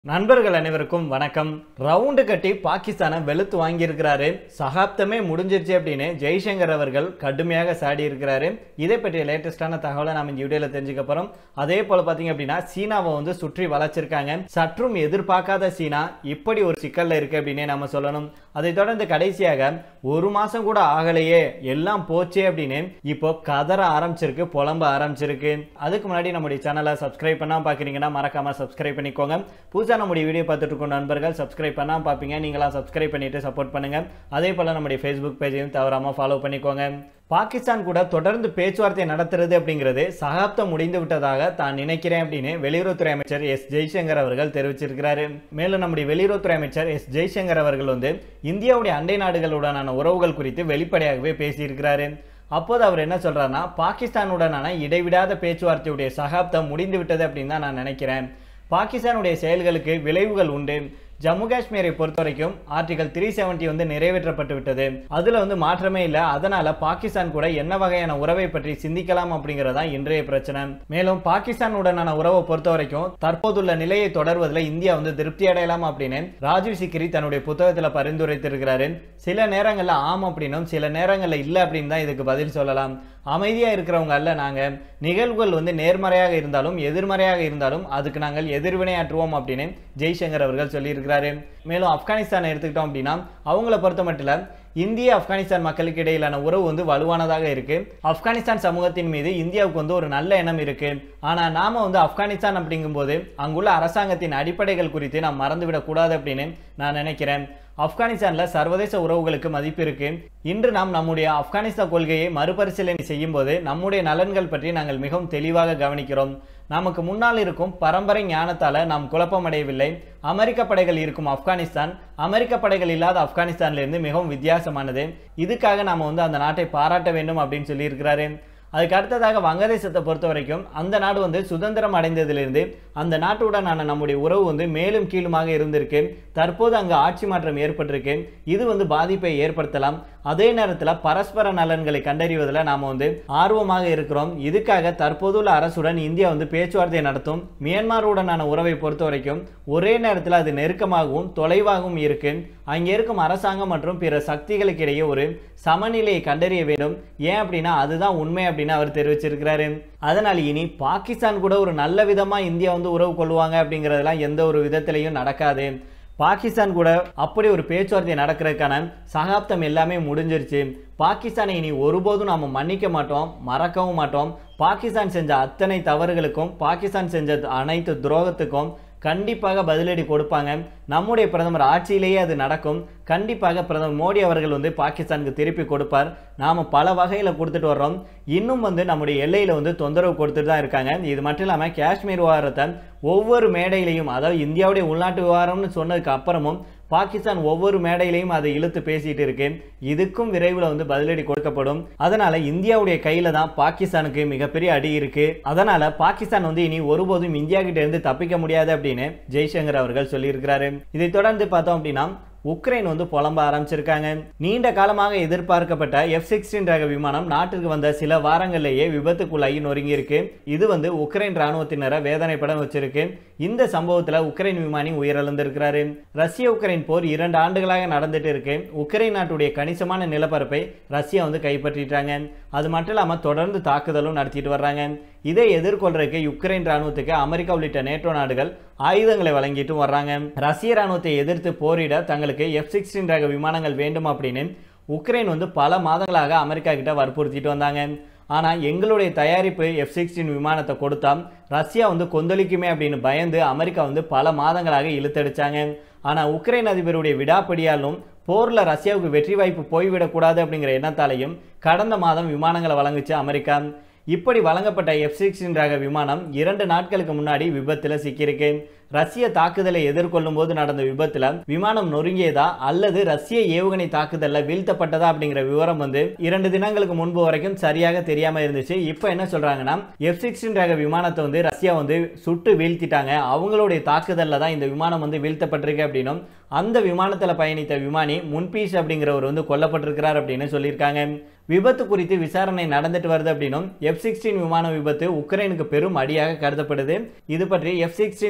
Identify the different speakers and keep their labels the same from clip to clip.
Speaker 1: நண்பர்கள் அனைவருக்கும் வணக்கம் ரவுண்டு கட்டி பாகிஸ்தானை வெளுத்து வாங்கியிருக்கிறாரு சகாப்தமே முடிஞ்சிருச்சு அப்படின்னு ஜெய்சங்கர் அவர்கள் கடுமையாக சாடி இருக்கிறாரு இதை பற்றிய லேட்டஸ்டான தகவலை நாம் இந்த வீடியோவில் தெரிஞ்சுக்க போறோம் அதே போல பார்த்தீங்க அப்படின்னா சீனாவை வந்து சுற்றி வளைச்சிருக்காங்க சற்றும் எதிர்பார்க்காத சீனா இப்படி ஒரு சிக்கல்ல இருக்கு அப்படின்னே நம்ம சொல்லணும் அதை தொடர்ந்து கடைசியாக ஒரு மாசம் கூட ஆகலையே எல்லாம் போச்சே அப்படின்னு இப்போ கதற ஆரம்பிச்சிருக்கு புலம்ப ஆரம்பிச்சிருக்கு அதுக்கு முன்னாடி நம்முடைய சேனலை சப்ஸ்கிரைப் பண்ணாம பார்க்குறீங்கன்னா மறக்காம சப்ஸ்கிரைப் பண்ணிக்கோங்க புதுசாக நம்முடைய வீடியோ பார்த்துட்டு இருக்க நண்பர்கள் சப்ஸ்கிரைப் பண்ணாம பார்ப்பீங்க நீங்களாம் சப்ஸ்கிரைப் பண்ணிட்டு சப்போர்ட் பண்ணுங்க அதே போல நம்முடைய ஃபேஸ்புக் பேஜையும் தவறாம ஃபாலோ பண்ணிக்கோங்க பாகிஸ்தான் கூட தொடர்ந்து பேச்சுவார்த்தை நடத்துறது அப்படிங்கிறது சகாப்தம் முடிந்து விட்டதாக தான் நினைக்கிறேன் அப்படின்னு வெளியுறவுத்துறை அமைச்சர் எஸ் ஜெய்சங்கர் அவர்கள் தெரிவிச்சிருக்கிறாரு மேலும் நம்முடைய வெளியுறவுத்துறை அமைச்சர் எஸ் ஜெய்சங்கர் அவர்கள் வந்து இந்தியாவுடைய அண்டை நாடுகளுடனான உறவுகள் குறித்து வெளிப்படையாகவே பேசியிருக்கிறாரு அப்போது அவர் என்ன சொல்றாருன்னா பாகிஸ்தானுடனான இடைவிடாத பேச்சுவார்த்தையுடைய சகாப்தம் முடிந்து விட்டது அப்படின்னு தான் நான் நினைக்கிறேன் பாகிஸ்தானுடைய செயல்களுக்கு விளைவுகள் உண்டு ஜம்மு காஷ்மீரை பொறுத்த வரைக்கும் ஆர்டிகல் த்ரீ செவன்டி வந்து நிறைவேற்றப்பட்டு விட்டது அதுல வந்து மாற்றமே இல்லை அதனால பாகிஸ்தான் கூட என்ன வகையான உறவை பற்றி சிந்திக்கலாம் அப்படிங்கறதா இன்றைய பிரச்சனை மேலும் பாகிஸ்தானுடனான உறவை பொறுத்த வரைக்கும் தற்போதுள்ள நிலையை தொடர்வதில் இந்தியா வந்து திருப்தி அடையலாம் அப்படின்னு ராஜீவ் சிக்கிரி தன்னுடைய புத்தகத்துல பரிந்துரைத்திருக்கிறாரு சில நேரங்கள்ல ஆம் அப்படின்னும் சில நேரங்கள்ல இல்ல அப்படின்னு தான் இதுக்கு பதில் சொல்லலாம் அமைதியா இருக்கிறவங்க அல்ல நாங்க நிகழ்வுகள் வந்து நேர்மறையாக இருந்தாலும் எதிர்மறையாக இருந்தாலும் அதுக்கு நாங்கள் எதிர்வினையாற்றுவோம் அப்படின்னு ஜெய்சங்கர் அவர்கள் சொல்லியிருக்கிறாரு மேலும் ஆப்கானிஸ்தானை எடுத்துக்கிட்டோம் அப்படின்னா அவங்கள பொறுத்த மட்டும் இந்திய ஆப்கானிஸ்தான் மக்களுக்கு இடையிலான உறவு வந்து வலுவானதாக இருக்கு ஆப்கானிஸ்தான் சமூகத்தின் மீது இந்தியாவுக்கு வந்து ஒரு நல்ல எண்ணம் இருக்கு ஆனா நாம வந்து ஆப்கானிஸ்தான் அப்படிங்கும்போது அங்குள்ள அரசாங்கத்தின் அடிப்படைகள் குறித்து நாம் மறந்துவிடக் கூடாது அப்படின்னு நான் நினைக்கிறேன் ஆப்கானிஸ்தான்ல சர்வதேச உறவுகளுக்கு மதிப்பு இருக்கு இன்று நாம் நம்முடைய ஆப்கானிஸ்தான் கொள்கையை மறுபரிசீலனை செய்யும் போது நம்முடைய நலன்கள் பற்றி நாங்கள் மிகவும் தெளிவாக கவனிக்கிறோம் நமக்கு முன்னால் இருக்கும் பரம்பரை ஞானத்தால நாம் குழப்பமடையவில்லை அமெரிக்க படைகள் இருக்கும் ஆப்கானிஸ்தான் அமெரிக்க படைகள் இல்லாத ஆப்கானிஸ்தான்ல இருந்து மிகவும் வித்தியாசமானது இதுக்காக நாம வந்து அந்த நாட்டை பாராட்ட வேண்டும் அப்படின்னு சொல்லியிருக்கிறாரு அதுக்கு அடுத்ததாக வங்கதேசத்தை பொறுத்த வரைக்கும் அந்த நாடு வந்து சுதந்திரம் அடைந்ததிலிருந்து அந்த நாட்டுடனான நம்முடைய உறவு வந்து மேலும் கீழுமாக இருந்திருக்கு தற்போது அங்கு ஆட்சி மாற்றம் ஏற்பட்டிருக்கு இது வந்து பாதிப்பை ஏற்படுத்தலாம் அதே நேரத்தில் பரஸ்பர நலன்களை கண்டறிவதில் நாம் வந்து ஆர்வமாக இருக்கிறோம் இதுக்காக தற்போதுள்ள அரசுடன் இந்தியா வந்து பேச்சுவார்த்தை நடத்தும் மியான்மருடனான உறவை பொறுத்த வரைக்கும் ஒரே நேரத்தில் அது நெருக்கமாகவும் தொலைவாகவும் இருக்கு அங்கே இருக்கும் அரசாங்கம் மற்றும் பிற சக்திகளுக்கு இடையே ஒரு சமநிலையை கண்டறிய வேண்டும் ஏன் அப்படின்னா அதுதான் உண்மை அப்படின்னு அவர் தெரிவிச்சிருக்கிறாரு அதனால் இனி பாகிஸ்தான் கூட ஒரு நல்ல விதமாக இந்தியா வந்து உறவு கொள்வாங்க அப்படிங்கிறதெல்லாம் எந்த ஒரு விதத்திலையும் நடக்காது பாகிஸ்தான் கூட அப்படி ஒரு பேச்சுவார்த்தை நடக்கிறதுக்கான சகாப்தம் எல்லாமே முடிஞ்சிருச்சு பாகிஸ்தானை இனி ஒருபோதும் நாம் மன்னிக்க மாட்டோம் மறக்கவும் மாட்டோம் பாகிஸ்தான் செஞ்ச அத்தனை தவறுகளுக்கும் பாகிஸ்தான் செஞ்ச அனைத்து துரோகத்துக்கும் கண்டிப்பாக பதிலடி கொடுப்பாங்க நம்முடைய பிரதமர் ஆட்சியிலேயே அது நடக்கும் கண்டிப்பாக பிரதமர் மோடி அவர்கள் வந்து பாகிஸ்தானுக்கு திருப்பி கொடுப்பார் நாம் பல வகையில் கொடுத்துட்டு வர்றோம் இன்னும் வந்து நம்முடைய எல்லையில் வந்து தொந்தரவு கொடுத்துட்டு தான் இருக்காங்க இது மட்டும் இல்லாமல் காஷ்மீர் விவகாரத்தை ஒவ்வொரு மேடையிலையும் அதாவது இந்தியாவுடைய உள்நாட்டு விவகாரம்னு சொன்னதுக்கு அப்புறமும் பாகிஸ்தான் ஒவ்வொரு மேடையிலையும் அதை இழுத்து பேசிட்டு இருக்கு இதுக்கும் விரைவில் வந்து பதிலடி கொடுக்கப்படும் அதனால இந்தியாவுடைய கையில தான் பாகிஸ்தானுக்கு மிகப்பெரிய அடி இருக்கு அதனால பாகிஸ்தான் வந்து இனி ஒருபோதும் இந்தியா கிட்ட இருந்து தப்பிக்க முடியாது அப்படின்னு ஜெய்சங்கர் அவர்கள் சொல்லியிருக்கிறாரு இதை தொடர்ந்து பார்த்தோம் அப்படின்னா உக்ரைன் வந்து புலம்ப ஆரம்பிச்சிருக்காங்க நீண்ட காலமாக எதிர்பார்க்கப்பட்ட எஃப் சிக்ஸ்டீன் ரக விமானம் நாட்டிற்கு வந்த சில வாரங்களிலேயே விபத்துக்குள்ளாகி நொறுங்கி இருக்கு இது வந்து உக்ரைன் ராணுவத்தினரை வேதனைப்பட வச்சிருக்கு இந்த சம்பவத்தில் உக்ரைன் விமானி உயிரிழந்திருக்கிறாரு ரஷ்ய உக்ரைன் போர் இரண்டு ஆண்டுகளாக நடந்துட்டு இருக்கு உக்ரைன் நாட்டுடைய கணிசமான நிலப்பரப்பை ரஷ்யா வந்து கைப்பற்றிட்டாங்க அது மட்டும் இல்லாமல் தொடர்ந்து தாக்குதலும் நடத்திட்டு வர்றாங்க இதை எதிர்கொள்றதுக்கு யுக்ரைன் ராணுவத்துக்கு அமெரிக்கா உள்ளிட்ட நேட்டோ நாடுகள் ஆயுதங்களை வழங்கிட்டு வர்றாங்க ரஷ்ய ராணுவத்தை எதிர்த்து போரிட தங்களுக்கு எஃப் சிக்ஸ்டீன் ரக விமானங்கள் வேண்டும் அப்படின்னு உக்ரைன் வந்து பல மாதங்களாக அமெரிக்கா கிட்ட வற்புறுத்திட்டு வந்தாங்க ஆனால் எங்களுடைய தயாரிப்பு எஃப் சிக்ஸ்டீன் விமானத்தை கொடுத்தா ரஷ்யா வந்து கொந்தளிக்குமே அப்படின்னு பயந்து அமெரிக்கா வந்து பல மாதங்களாக இழுத்தடிச்சாங்க ஆனால் உக்ரைன் அதிபருடைய விடாப்படியாலும் போரில் ரஷ்யாவுக்கு வெற்றி வாய்ப்பு போய்விடக்கூடாது அப்படிங்கிற எண்ணத்தாலையும் கடந்த மாதம் விமானங்களை வழங்குச்சு அமெரிக்கா இப்படி வழங்கப்பட்ட எஃப் சிக்ஸ்டீன் ரக விமானம் இரண்டு நாட்களுக்கு முன்னாடி விபத்தில் சிக்கியிருக்கு ரஷ்ய தாக்குதலை எதிர்கொள்ளும் போது நடந்த விபத்துல விமானம் நொறுங்கியதா அல்லது ரஷ்ய ஏவுகணை தாக்குதல்ல வீழ்த்தப்பட்டதா அப்படிங்கிற விவரம் வந்து இரண்டு தினங்களுக்கு முன்பு வரைக்கும் சரியாக தெரியாம இருந்துச்சு இப்போ என்ன சொல்றாங்கன்னா எஃப் சிக்ஸ்டீன் ரக விமானத்தை வந்து ரஷ்யா வந்து சுட்டு வீழ்த்திட்டாங்க அவங்களுடைய தாக்குதல்ல தான் இந்த விமானம் வந்து வீழ்த்தப்பட்டிருக்கு அப்படின்னும் அந்த விமானத்தில் பயணித்த விமானி முன்பீஸ் அப்படிங்கிறவர் வந்து கொல்லப்பட்டிருக்கிறார் அப்படின்னு சொல்லியிருக்காங்க விபத்து குறித்து விசாரணை நடந்துட்டு வருது அப்படின்னும் எஃப் சிக்ஸ்டீன் விமான விபத்து உக்ரைனுக்கு பெரும் அடியாக கருதப்படுது இது பற்றி எஃப் சிக்ஸ்டீன் தயாரிப்பு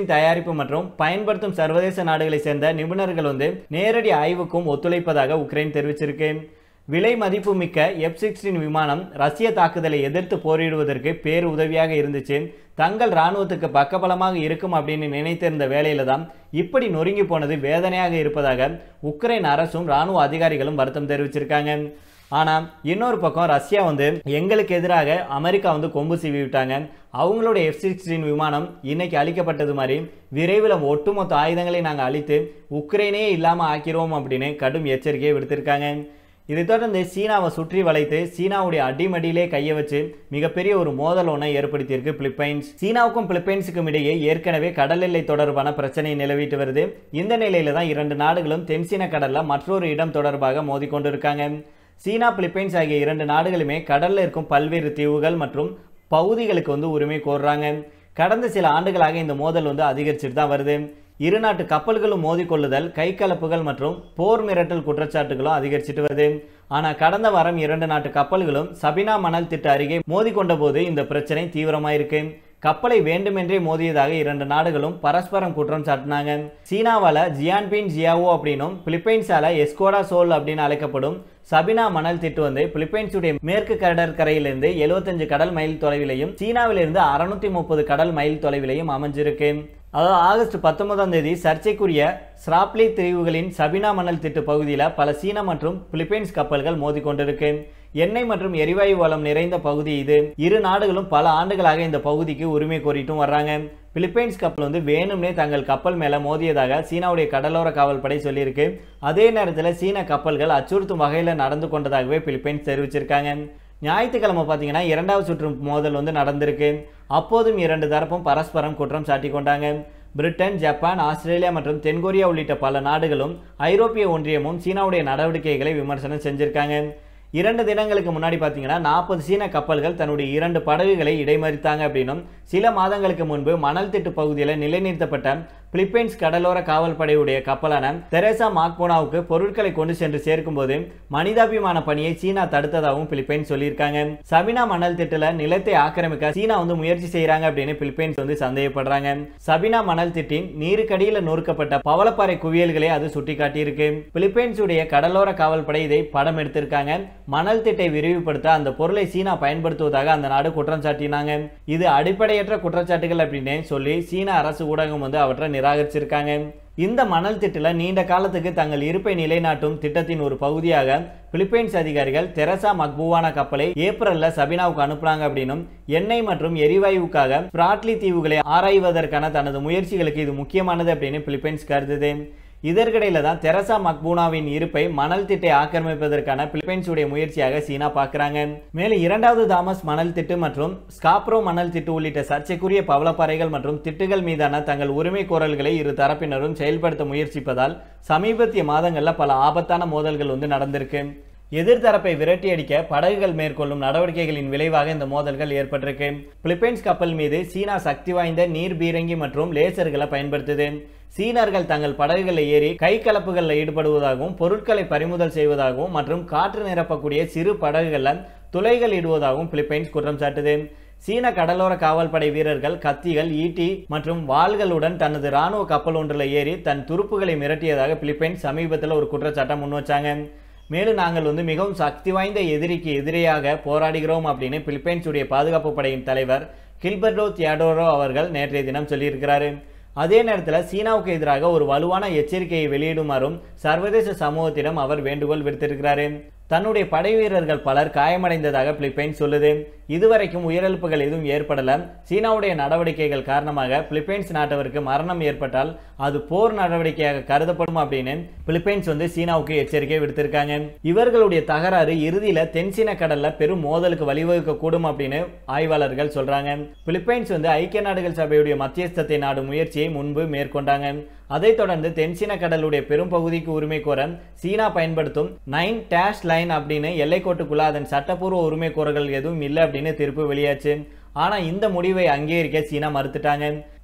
Speaker 1: தயாரிப்பு மற்றும் பயன்படுத்தும் சர்வதேச நாடுகளை சேர்ந்த நிபுணர்கள் வந்து நேரடி ஆய்வுக்கும் ஒத்துழைப்பதாக உக்ரைன் தெரிவிச்சிருக்கு விலை மதிப்புமிக்க எஃப் சிக்ஸ்டீன் விமானம் ரஷ்ய தாக்குதலை எதிர்த்து போரிடுவதற்கு பேர் உதவியாக இருந்துச்சு தங்கள் இராணுவத்துக்கு பக்கபலமாக இருக்கும் அப்படின்னு நினைத்திருந்த வேலையில தான் இப்படி நொறுங்கி போனது வேதனையாக இருப்பதாக உக்ரைன் அரசும் இராணுவ அதிகாரிகளும் வருத்தம் தெரிவிச்சிருக்காங்க ஆனால் இன்னொரு பக்கம் ரஷ்யா வந்து எங்களுக்கு எதிராக அமெரிக்கா வந்து கொம்பு சீவி விட்டாங்க அவங்களோட எஃப் சிக்ஸ்டீன் விமானம் இன்னைக்கு அழிக்கப்பட்டது மாதிரி விரைவில் ஒட்டுமொத்த ஆயுதங்களை நாங்கள் அழித்து உக்ரைனே இல்லாமல் ஆக்கிறோம் அப்படின்னு கடும் எச்சரிக்கையை விடுத்திருக்காங்க இதைத் தொடர்ந்து சீனாவை சுற்றி வளைத்து சீனாவுடைய அடிமடியிலே கையை வச்சு மிகப்பெரிய ஒரு மோதல் ஒன்றை ஏற்படுத்தியிருக்கு பிலிப்பைன்ஸ் சீனாவுக்கும் பிலிப்பைன்ஸுக்கும் இடையே ஏற்கனவே கடல் எல்லை தொடர்பான பிரச்சனை நிலவிட்டு வருது இந்த நிலையில தான் இரண்டு நாடுகளும் தென்சீன கடல்ல மற்றொரு இடம் தொடர்பாக மோதிக்கொண்டிருக்காங்க சீனா பிலிப்பைன்ஸ் ஆகிய இரண்டு நாடுகளுமே கடல்ல இருக்கும் பல்வேறு தீவுகள் மற்றும் பகுதிகளுக்கு வந்து உரிமை கோர்றாங்க கடந்த சில ஆண்டுகளாக இந்த மோதல் வந்து அதிகரிச்சுட்டு தான் வருது இரு நாட்டு கப்பல்களும் மோதிக்கொள்ளுதல் கைகலப்புகள் மற்றும் போர் மிரட்டல் குற்றச்சாட்டுகளும் அதிகரிச்சுட்டு வருது ஆனால் கடந்த வாரம் இரண்டு நாட்டு கப்பல்களும் சபினா மணல் திட்ட அருகே மோதிக்கொண்ட போது இந்த பிரச்சனை தீவிரமாயிருக்கு கப்பலை வேண்டுமென்றே மோதியதாக இரண்டு நாடுகளும் பரஸ்பரம் குற்றம் சாட்டினாங்க சீனாவால ஜியான்பின் ஜியாவோ அப்படின்னும் பிலிப்பைன்ஸால எஸ்கோடா சோல் அப்படின்னு அழைக்கப்படும் சபினா மணல் திட்டு வந்து பிலிப்பைன்ஸுடைய மேற்கு கடற்கரையிலிருந்து 75 கடல் மைல் தொலைவிலையும் சீனாவிலிருந்து அறுநூத்தி முப்பது கடல் மைல் தொலைவிலையும் அமைஞ்சிருக்கு அதாவது ஆகஸ்ட் பத்தொன்பதாம் தேதி சர்ச்சைக்குரிய ஸ்ராப்லி தீவுகளின் சபினா மணல் திட்டு பகுதியில் பல சீனா மற்றும் பிலிப்பைன்ஸ் கப்பல்கள் மோதிக்கொண்டிருக்கு எண்ணெய் மற்றும் எரிவாயு வளம் நிறைந்த பகுதி இது இரு நாடுகளும் பல ஆண்டுகளாக இந்த பகுதிக்கு உரிமை கோரிட்டும் வர்றாங்க பிலிப்பைன்ஸ் கப்பல் வந்து வேணும்னே தங்கள் கப்பல் மேல மோதியதாக சீனாவுடைய கடலோர காவல்படை சொல்லியிருக்கு அதே நேரத்தில் சீன கப்பல்கள் அச்சுறுத்தும் வகையில் நடந்து கொண்டதாகவே பிலிப்பைன்ஸ் தெரிவிச்சிருக்காங்க ஞாயிற்றுக்கிழமை பார்த்தீங்கன்னா இரண்டாவது சுற்று மோதல் வந்து நடந்திருக்கு அப்போதும் இரண்டு தரப்பும் பரஸ்பரம் குற்றம் சாட்டி கொண்டாங்க பிரிட்டன் ஜப்பான் ஆஸ்திரேலியா மற்றும் தென்கொரியா உள்ளிட்ட பல நாடுகளும் ஐரோப்பிய ஒன்றியமும் சீனாவுடைய நடவடிக்கைகளை விமர்சனம் செஞ்சிருக்காங்க இரண்டு தினங்களுக்கு முன்னாடி பார்த்தீங்கன்னா நாற்பது சீன கப்பல்கள் தன்னுடைய இரண்டு படகுகளை இடைமறித்தாங்க அப்படின்னும் சில மாதங்களுக்கு முன்பு மணல் திட்டு பகுதியில் நிலைநிறுத்தப்பட்ட பிலிப்பைன்ஸ் கடலோர காவல்படையுடைய கப்பலான தெரேசா மாக்போனாவுக்கு பொருட்களை கொண்டு சென்று சேர்க்கும்போது மனிதாபிமான பணியை சீனா தடுத்ததாகவும் பிலிப்பைன்ஸ் சொல்லியிருக்காங்க சபினா மணல் திட்டுல நிலத்தை ஆக்கிரமிக்க சீனா வந்து முயற்சி செய்யறாங்க அப்படின்னு பிலிப்பைன்ஸ் வந்து சந்தேகப்படுறாங்க சபினா மணல் திட்டின் நீருக்கடியில் நொறுக்கப்பட்ட பவளப்பாறை குவியல்களை அது சுட்டிக்காட்டியிருக்கு பிலிப்பைன்ஸுடைய கடலோர காவல்படை இதை படம் எடுத்திருக்காங்க மணல் திட்டை விரிவுபடுத்த அந்த பொருளை சீனா பயன்படுத்துவதாக அந்த நாடு குற்றம் சாட்டினாங்க இது அடிப்படையற்ற குற்றச்சாட்டுகள் அப்படின்னு சொல்லி சீன அரசு ஊடகம் வந்து அவற்றை நிராகரிச்சிருக்காங்க இந்த மணல் திட்டில் நீண்ட காலத்துக்கு தங்கள் இருப்பை நிலைநாட்டும் திட்டத்தின் ஒரு பகுதியாக பிலிப்பைன்ஸ் அதிகாரிகள் தெரசா மக்பூவான கப்பலை ஏப்ரல்ல சபினாவுக்கு அனுப்புனாங்க அப்படின்னும் எண்ணெய் மற்றும் எரிவாயுவுக்காக பிராட்லி தீவுகளை ஆராய்வதற்கான தனது முயற்சிகளுக்கு இது முக்கியமானது அப்படின்னு பிலிப்பைன்ஸ் கருதுது இதற்கிடையில தான் தெரசா மக்பூனாவின் இருப்பை மணல் திட்டை ஆக்கிரமிப்பதற்கான பிலிப்பைன்ஸுடைய முயற்சியாக சீனா பார்க்கறாங்க மேலும் இரண்டாவது தாமஸ் மணல் திட்டு மற்றும் ஸ்காப்ரோ மணல் திட்டு உள்ளிட்ட சர்ச்சைக்குரிய பவளப்பாறைகள் மற்றும் திட்டுகள் மீதான தங்கள் உரிமை கோரல்களை இரு தரப்பினரும் செயல்படுத்த முயற்சிப்பதால் சமீபத்திய மாதங்களில் பல ஆபத்தான மோதல்கள் வந்து நடந்திருக்கு எதிர்த்தரப்பை விரட்டி அடிக்க படகுகள் மேற்கொள்ளும் நடவடிக்கைகளின் விளைவாக இந்த மோதல்கள் ஏற்பட்டிருக்கு பிலிப்பைன்ஸ் கப்பல் மீது சீனா சக்தி வாய்ந்த நீர் பீரங்கி மற்றும் லேசர்களை பயன்படுத்துது சீனர்கள் தங்கள் படகுகளில் ஏறி கை கலப்புகளில் ஈடுபடுவதாகவும் பொருட்களை பறிமுதல் செய்வதாகவும் மற்றும் காற்று நிரப்பக்கூடிய சிறு படகுகளில் துளைகள் இடுவதாகவும் பிலிப்பைன்ஸ் குற்றம் சாட்டுது சீன கடலோர காவல்படை வீரர்கள் கத்திகள் ஈட்டி மற்றும் வாள்களுடன் தனது ராணுவ கப்பல் ஒன்றில் ஏறி தன் துருப்புகளை மிரட்டியதாக பிலிப்பைன்ஸ் சமீபத்தில் ஒரு குற்றச்சாட்டம் முன் வச்சாங்க மேலும் நாங்கள் வந்து மிகவும் சக்தி வாய்ந்த எதிரிக்கு எதிரியாக போராடுகிறோம் அப்படின்னு பிலிப்பைன்ஸுடைய பாதுகாப்பு படையின் தலைவர் கில்பர்டோ தியாடோரோ அவர்கள் நேற்றைய தினம் சொல்லியிருக்கிறாரு அதே நேரத்தில் சீனாவுக்கு எதிராக ஒரு வலுவான எச்சரிக்கையை வெளியிடுமாறும் சர்வதேச சமூகத்திடம் அவர் வேண்டுகோள் விடுத்திருக்கிறாரு தன்னுடைய படை வீரர்கள் பலர் காயமடைந்ததாக பிலிப்பைன்ஸ் சொல்லுது இதுவரைக்கும் உயிரிழப்புகள் எதுவும் ஏற்படல சீனாவுடைய நடவடிக்கைகள் காரணமாக பிலிப்பைன்ஸ் நாட்டவருக்கு மரணம் ஏற்பட்டால் அது போர் நடவடிக்கையாக கருதப்படும் அப்படின்னு பிலிப்பைன்ஸ் வந்து சீனாவுக்கு எச்சரிக்கை விடுத்திருக்காங்க இவர்களுடைய தகராறு இறுதியில தென்சீன கடல்ல பெரும் மோதலுக்கு வழிவகுக்க கூடும் அப்படின்னு ஆய்வாளர்கள் சொல்றாங்க பிலிப்பைன்ஸ் வந்து ஐக்கிய நாடுகள் சபையுடைய மத்தியஸ்தத்தை நாடும் முயற்சியை முன்பு மேற்கொண்டாங்க அதைத் தொடர்ந்து தென்சீன கடலுடைய பெரும் பகுதிக்கு உரிமை கோர சீனா பயன்படுத்தும் நைன் டேஷ் லைன் அப்படின்னு எல்லைக்கோட்டுக்குள்ள அதன் சட்டப்பூர்வ உரிமை கோரல்கள் எதுவும் இல்லை அப்படின்னு தீர்ப்பு வெளியாச்சு ஆனா இந்த முடிவை அங்கீகரிக்க சீனா மறுத்துட்டாங்க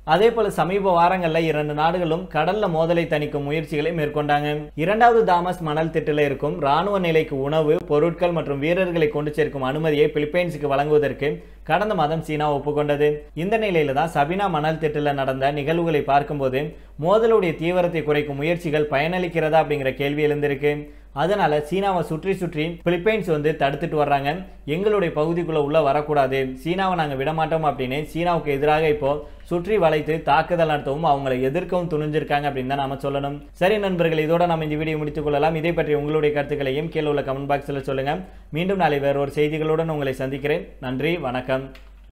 Speaker 1: அதே போல சமீப வாரங்கள்ல இரண்டு நாடுகளும் கடல்ல மோதலை தணிக்கும் முயற்சிகளை மேற்கொண்டாங்க இரண்டாவது தாமஸ் மணல் திட்டில் இருக்கும் ராணுவ நிலைக்கு உணவு பொருட்கள் மற்றும் வீரர்களை கொண்டு சேர்க்கும் அனுமதியை பிலிப்பைன்ஸுக்கு வழங்குவதற்கு கடந்த மாதம் சீனா ஒப்புக்கொண்டது இந்த நிலையில தான் சபினா மணல் திட்டில் நடந்த நிகழ்வுகளை பார்க்கும்போது மோதலுடைய தீவிரத்தை குறைக்கும் முயற்சிகள் பயனளிக்கிறதா அப்படிங்கிற கேள்வி எழுந்திருக்கு அதனால சீனாவை சுற்றி சுற்றி பிலிப்பைன்ஸ் வந்து தடுத்துட்டு வர்றாங்க எங்களுடைய பகுதிக்குள்ள உள்ள வரக்கூடாது சீனாவை நாங்க விடமாட்டோம் அப்படின்னு சீனாவுக்கு எதிராக இப்போ சுற்றி வளைத்து தாக்குதல் நடத்தவும் அவங்களை எதிர்க்கவும் துணிஞ்சிருக்காங்க அப்படின்னு தான் நாம சொல்லணும் சரி நண்பர்கள் இதோட நம்ம இந்த வீடியோ முடித்துக் கொள்ளலாம் இதை பற்றி உங்களுடைய கருத்துக்களையும் கீழே உள்ள கமெண்ட் பாக்ஸில் சொல்லுங்க மீண்டும் நாளை வேறு ஒரு செய்திகளுடன் உங்களை சந்திக்கிறேன் நன்றி வணக்கம்